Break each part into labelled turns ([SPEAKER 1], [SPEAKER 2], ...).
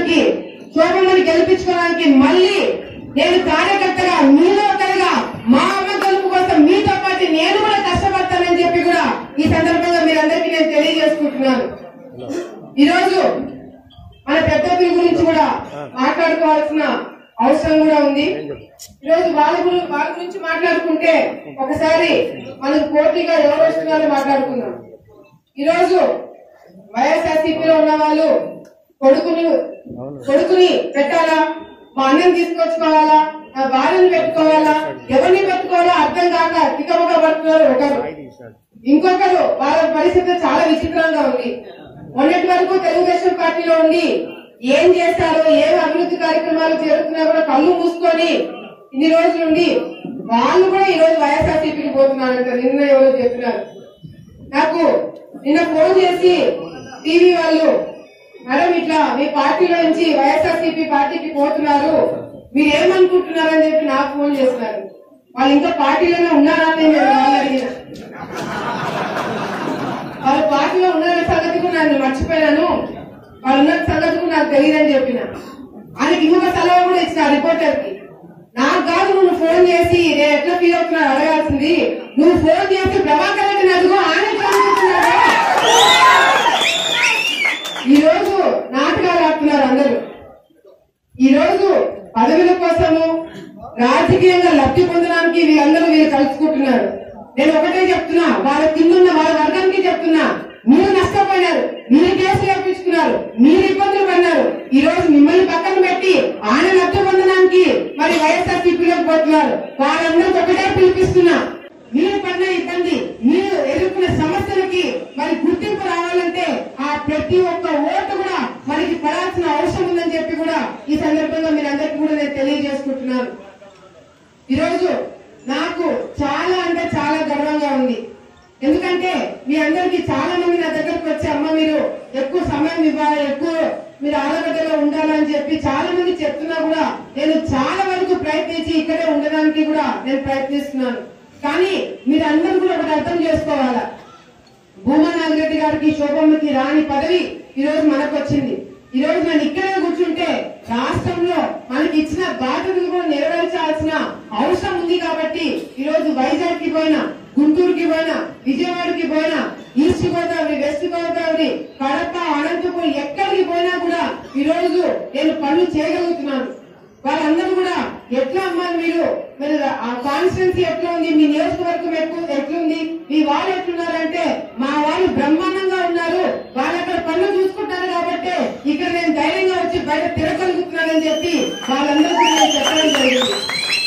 [SPEAKER 1] పొందడానికి శోభమ్మని గెలిపించుకోవడానికి మళ్ళీ నేను కార్యకర్తగా మీలో ఒకరిగా మా అమ్మ గెలుపు కోసం మీతో పాటు నేను కూడా కష్టపడతానని చెప్పి కూడా ఈ సందర్భంగా మీరందరికీ నేను తెలియజేసుకుంటున్నాను ఈరోజు మన పెద్దపల్లి గురించి కూడా మాట్లాడుకోవాల్సిన అవసరం కూడా ఉంది ఈరోజు వాళ్ళ గురించి వాళ్ళ గురించి మాట్లాడుకుంటే ఒకసారి మనకు పోటీగా ఎవరు వస్తున్నారో మాట్లాడుకుందాం ఈరోజు వైఎస్ఆర్సీపీలో ఉన్న వాళ్ళు కొడుకుని కొడుకుని పెట్టాలా మా అన్నం తీసుకొచ్చుకోవాలా మా భార్యను పెట్టుకోవాలా ఎవరిని పెట్టుకోవాలో అర్థం కాక తికమక పడుతున్నారు ఒకరు ఇంకొకరు వాళ్ళ పరిస్థితి చాలా విచిత్రంగా ఉంది మొన్నటి వరకు తెలుగుదేశం పార్టీలో ఉండి ఏం చేశారో ఏం అభివృద్ధి కార్యక్రమాలు జరుగుతున్నా కూడా కళ్ళు మూసుకొని ఇన్ని రోజులు ఉండి వాళ్ళు కూడా ఈ రోజు వైఎస్ఆర్సీపీకి పోతున్నారంట నిన్న ఎవరో చెప్పినారు నాకు నిన్న ఫోన్ చేసి టీవీ వాళ్ళు మేడం ఇట్లా మీ పార్టీలో నుంచి వైఎస్ఆర్సీపీ పార్టీకి పోతున్నారు మీరు ఏమనుకుంటున్నారని చెప్పి నాకు ఫోన్ చేస్తున్నారు వాళ్ళు ఇంకా పార్టీలోనే ఉన్నారా అని నేను వాళ్ళు అడిగిన వాళ్ళ పార్టీలో ఉన్న సంగతి కూడా నేను మర్చిపోయాను వాళ్ళు ఉన్న సంగతి కూడా నాకు తెలియదని చెప్పిన ఆయనకి ఇంకొక సలహా కూడా ఇచ్చిన రిపోర్టర్ కి నాకు కాదు నువ్వు ఫోన్ చేసి నేను ఎట్లా ఫీల్ అవుతున్నా అడగాల్సింది నువ్వు ఫోన్ చేసి ప్రభాకర్ రెడ్డిని అడుగు ఆయన ఎట్లా అనుకుంటున్నాడు ఈ రోజు నాటకాలు ఆడుతున్నారు అందరూ ఈ రోజు పదవుల కోసము రాజకీయంగా లబ్ధి పొందడానికి వీళ్ళందరూ వీళ్ళు కలుసుకుంటున్నారు నేను ఒకటే చెప్తున్నా వాళ్ళ కిందున్న వాళ్ళ వర్గానికి చెప్తున్నా మీరు నష్టపోయినారు మీరు కేసులు వేపించుకున్నారు మీరు ఇబ్బందులు పడినారు ఈ రోజు మిమ్మల్ని పక్కన పెట్టి ఆయన లబ్ధి పొందడానికి మరి వైఎస్ఆర్ సిపిలోకి పోతున్నారు వాళ్ళందరికీ ఒకటే పిలిపిస్తున్నా మీరు పడిన ఇబ్బంది మీరు ఎదుర్కొన్న సమస్యలకి మరి గుర్తింపు రావాలంటే ఆ ప్రతి ఒక్క ఓటు కూడా మనకి పడాల్సిన అవసరం ఉందని చెప్పి కూడా ఈ సందర్భంగా మీరందరికీ కూడా నేను తెలియజేసుకుంటున్నాను ఈరోజు నాకు చాలా అంటే చాలా గర్వంగా ఉంది ఎందుకంటే మీ అందరికి చాలా మంది నా దగ్గరకు వచ్చి అమ్మ మీరు ఎక్కువ సమయం ఇవ్వాలి ఎక్కువ మీరు ఆలగడ్డలో ఉండాలని చెప్పి చాలా మంది చెప్తున్నా కూడా నేను చాలా వరకు ప్రయత్నించి ఇక్కడే ఉండడానికి కూడా నేను ప్రయత్నిస్తున్నాను కానీ మీరు అందరూ కూడా ఒకటి అర్థం చేసుకోవాలా భూమా నాగిరెడ్డి గారికి శోభమ్మకి రాని పదవి ఈ రోజు మనకు వచ్చింది ఈ రోజు నేను ఇక్కడే కూర్చుంటే రాష్ట్రంలో మనకి ఇచ్చిన బాధ్యతలు కూడా నెరవేర్చాల్సిన అవసరం ఉంది కాబట్టి ఈ రోజు వైజాగ్ కి పోయినా గుంటూరుకి పోయినా విజయవాడకి పోయినా ఈస్ట్ గోదావరి వెస్ట్ గోదావరి కడప అనంతపురం ఎక్కడికి పోయినా కూడా ఈ రోజు నేను పనులు చేయగలుగుతున్నాను వాళ్ళందరూ కూడా ఎట్లా అమ్మా మీరు మీరు ఆ కాన్స్టిట్యున్సీ ఎట్లా ఉంది మీ నియోజకవర్గం ఎక్కువ ఎట్లుంది మీ వాళ్ళు ఎట్లున్నారంటే మా వాళ్ళు బ్రహ్మాండంగా ఉన్నారు వాళ్ళు అక్కడ పనులు చూసుకుంటారు కాబట్టి ఇక్కడ నేను ధైర్యంగా వచ్చి బయట తిరగలుగుతున్నానని చెప్పి వాళ్ళందరూ కూడా నేను చెప్పడం జరిగింది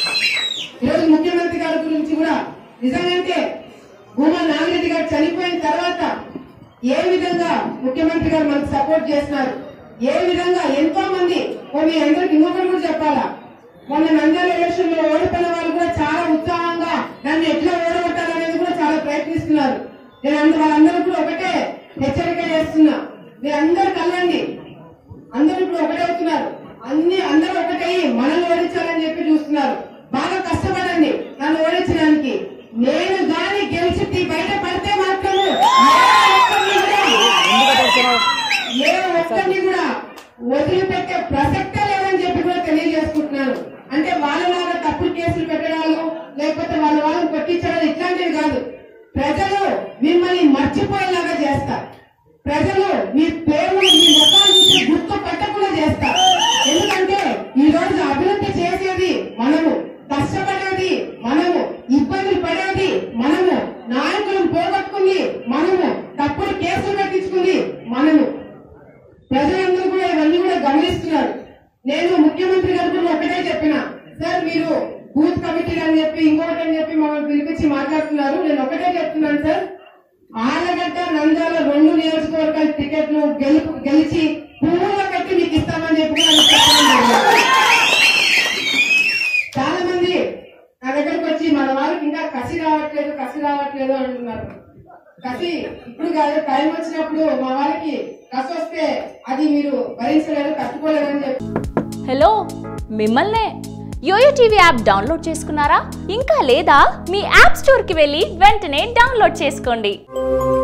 [SPEAKER 1] ఈరోజు ముఖ్యమంత్రి గారి గురించి కూడా నిజంగానే భూమా నాగిరెడ్డి గారు చనిపోయిన తర్వాత ఏ విధంగా ముఖ్యమంత్రి గారు మనకు సపోర్ట్ చేస్తున్నారు ఏ విధంగా ఎంతో మంది ఓ మీ అందరికి ఇంకొకటి కూడా చెప్పాలా మొన్న నంద్యాల ఎలక్షన్ లో ఓడిపోయిన వాళ్ళు కూడా చాలా ఉత్సాహంగా నన్ను ఎట్లా ఓడగొట్టాలనేది కూడా చాలా ప్రయత్నిస్తున్నారు నేను అంద వాళ్ళందరూ కూడా ఒకటే హెచ్చరిక చేస్తున్నా మీరందరూ కలండి అందరూ ఇప్పుడు ఒకటే అవుతున్నారు అన్ని అందరూ ఒకటే మనల్ని ఓడించాలని చెప్పి చూస్తున్నారు బాగా కష్టపడండి నన్ను ఓడించడానికి నేను గాని గెలిచి బయట పడితే మాత్రము ఏ ఒక్కరిని కూడా వదిలిపెట్టే ప్రసక్తే లేదని చెప్పి కూడా తెలియజేసుకుంటున్నాను అంటే వాళ్ళలాగా తప్పుడు కేసులు పెట్టడాలు లేకపోతే వాళ్ళ వాళ్ళని కొట్టించడం ఇట్లాంటివి కాదు ప్రజలు మిమ్మల్ని మర్చిపోయేలాగా చేస్తారు ప్రజలు మీ పేరు మీ ముఖాలు చూసి గుర్తు పట్టకుండా చేస్తారు ఎందుకంటే ఈ రోజు అభివృద్ధి చేసేది మనము కష్టపడేది మనము ఇబ్బందులు పడేది మనము నాయకులను పోగొట్టుకుంది మనము తప్పుడు కేసులు పెట్టించుకుంది మనము ప్రజలందరూ కూడా ఇవన్నీ కూడా గమనిస్తున్నారు నేను ముఖ్యమంత్రి గారు కూడా ఒకటే చెప్పిన సార్ మీరు బూత్ కమిటీ అని చెప్పి ఇంకోటి అని చెప్పి మమ్మల్ని పిలిపించి మాట్లాడుతున్నారు నేను ఒకటే చెప్తున్నాను సార్ ఆలగడ్డ నంద్యాల రెండు నియోజకవర్గాల టికెట్లు గెలుపు గెలిచి పువ్వులో కట్టి మీకు ఇస్తామని చెప్పి కూడా నేను చెప్పడం జరిగింది. చాలా మంది నా దగ్గరకు వచ్చి మన వాళ్ళకి ఇంకా కసి రావట్లేదు కసి రావట్లేదు అంటున్నారు కసి ఇప్పుడు కాదు టైం వచ్చినప్పుడు మా వాళ్ళకి కసి వస్తే అది మీరు భరించలేరు తట్టుకోలేరు అని చెప్పి
[SPEAKER 2] హలో మిమ్మల్నే యోయో టీవీ యాప్ డౌన్లోడ్ చేసుకున్నారా ఇంకా లేదా మీ యాప్ స్టోర్కి వెళ్ళి వెంటనే డౌన్లోడ్ చేసుకోండి